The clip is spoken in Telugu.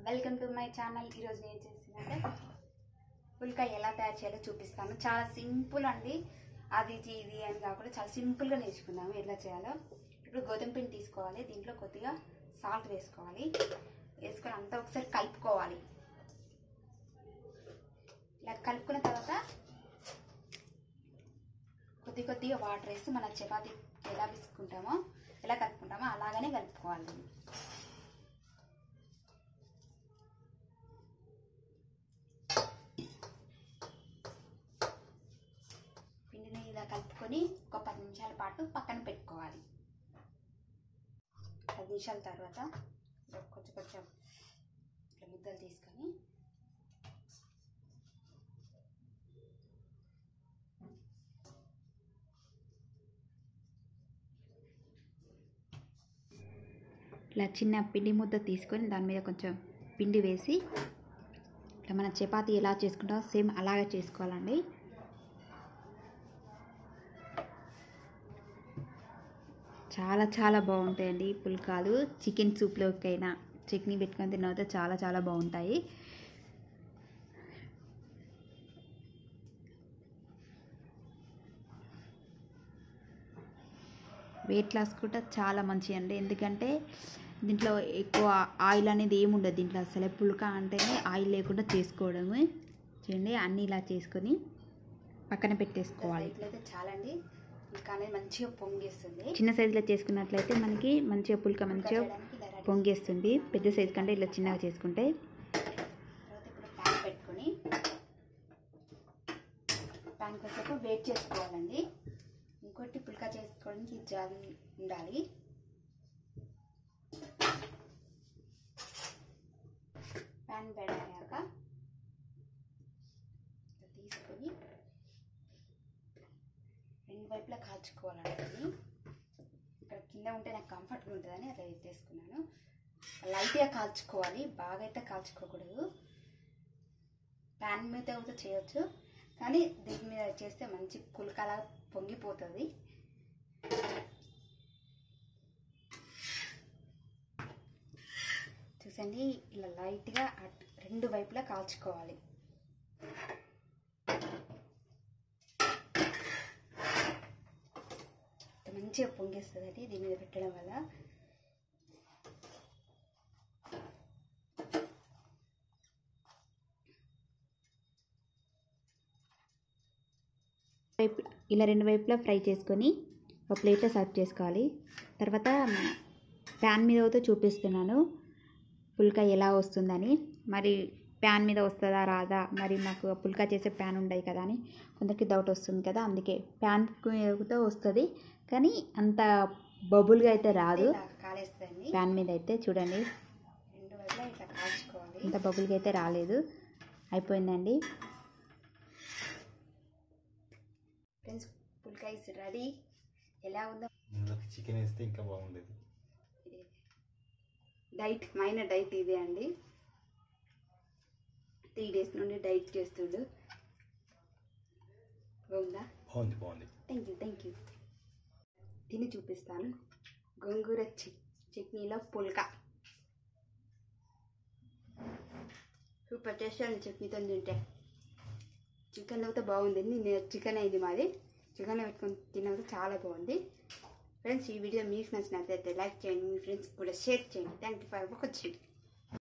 వెల్కమ్ టు మై ఛానల్ ఈరోజు నేను చేసిందంటే పుల్కాయ ఎలా తయారు చేయాలో చూపిస్తాను చాలా సింపుల్ అండి అది ఇది ఇది అని కాకుండా చాలా సింపుల్గా నేర్చుకుందాము ఎలా చేయాలో ఇప్పుడు గోధుమ పిండి తీసుకోవాలి దీంట్లో కొద్దిగా సాల్ట్ వేసుకోవాలి వేసుకొని అంతా ఒకసారి కలుపుకోవాలి ఇలా కలుపుకున్న తర్వాత కొద్ది కొద్దిగా వాటర్ వేసి మన చపాతీ ఎలా విసుకుంటామో ఎలా కలుపుకుంటామో అలాగనే కలుపుకోవాలి దీన్ని. పిండిని ఇలా కలుపుకొని ఒక పది నిమిషాల పాటు పక్కన పెట్టుకోవాలి పది నిమిషాల తర్వాత ఇలా కొంచెం కొంచెం ఇట్లా ముద్దలు తీసుకొని ఇట్లా చిన్న పిండి ముద్ద తీసుకొని దాని మీద కొంచెం పిండి వేసి ఇట్లా మన చపాతీ ఎలా చేసుకుంటామో సేమ్ అలాగే చేసుకోవాలండి చాలా చాలా బాగుంటాయండి పుల్కాలు చికెన్ సూప్లోకైనా చట్నీ పెట్టుకొని తినైతే చాలా చాలా బాగుంటాయి వెయిట్ లాస్ కూడా చాలా మంచిది అండి ఎందుకంటే దీంట్లో ఎక్కువ ఆయిల్ అనేది ఏమి ఉండదు దీంట్లో అసలు పుల్కా అంటేనే ఆయిల్ లేకుండా చేసుకోవడమే చూడండి అన్నీ ఇలా చేసుకొని పక్కన పెట్టేసుకోవాలి ఇట్లయితే చాలా అండి ఇంకా అనేది మంచిగా పొంగేస్తుంది చిన్న సైజులో చేసుకున్నట్లయితే మనకి మంచిగా పుల్క మంచిగా చేయడానికి ఇలా రెడీ పొంగేస్తుంది పెద్ద సైజు కంటే ఇట్లా చిన్నగా చేసుకుంటే తర్వాత ఇప్పుడు ప్యాన్ పెట్టుకొని ప్యాన్ కొద్దిసేపు వెయిట్ చేసుకోవాలండి ఇంకోటి పుల్కా చేసుకోవడానికి జాలి ఉండాలి ప్యాన్ వేడయ్యాక ఇట్లా తీసుకొని రెండు వైపులా కాల్చుకోవాలండి ఇది. ఇక్కడ కింద ఉంటే నాకు కంఫర్ట్గా ఉంటుందని అట్లా ఎత్తేసుకున్నాను లైట్గా కాల్చుకోవాలి బాగా అయితే కాల్చుకోకూడదు ప్యాన్ మీద కూడా చేయొచ్చు కానీ దీని మీద చేస్తే మంచి పుల్కలా పొంగిపోతుంది చూసండి ఇలా లైట్గా అట్ రెండు వైపులా కాల్చుకోవాలి మంచిగా పొంగేస్తుంది అది దీని మీద పెట్టడం వల్ల వైపు ఇలా రెండు వైపులా ఫ్రై చేసుకొని ఒక ప్లేట్లో సర్వ్ చేసుకోవాలి తర్వాత ప్యాన్ మీద అయితే చూపిస్తున్నాను పుల్కా ఎలా వస్తుందని మరి ప్యాన్ మీద వస్తుందా రాదా మరి నాకు పుల్కా చేసే ప్యాన్ ఉండదు కదా అని కొందరికి డౌట్ వస్తుంది కదా అందుకే ప్యాన్ మీదతో వస్తుంది కానీ అంత బబుల్గా అయితే రాదు ఇలా కాలేస్తుంది ప్యాన్ మీద అయితే చూడండి రెండు వైపులా ఇట్లా కాల్చుకోవాలి అంత బబుల్గా అయితే రాలేదు అయిపోయిందండి ఫ్రెండ్స్ పుల్కా ఇస్ రెడీ ఎలా ఉందో ఇందులోకి చికెన్ వేస్తే ఇంకా బాగుండేది డైట్ మైన డైట్ ఇదే అండి త్రీ డేస్ నుండి డైట్ చేస్తుండు బాగుందా బాగుంది బాగుంది థ్యాంక్ యూ థ్యాంక్ యూ తిని చూపిస్తాను గోంగూర చి చట్నీలో పుల్కా సూపర్ టేస్ట్ అండి చట్నీతో తింటే చికెన్ అయితే బాగుంది నేను చికెన్ అయింది మాది చికెన్ పెట్టుకొని తిన్నది చాలా బాగుంది ఫ్రెండ్స్ ఈ వీడియో మీకు నచ్చినట్లయితే లైక్ చేయండి మీ ఫ్రెండ్స్ కూడా షేర్ చేయండి థ్యాంక్ యూ ఫర్ వాచింగ్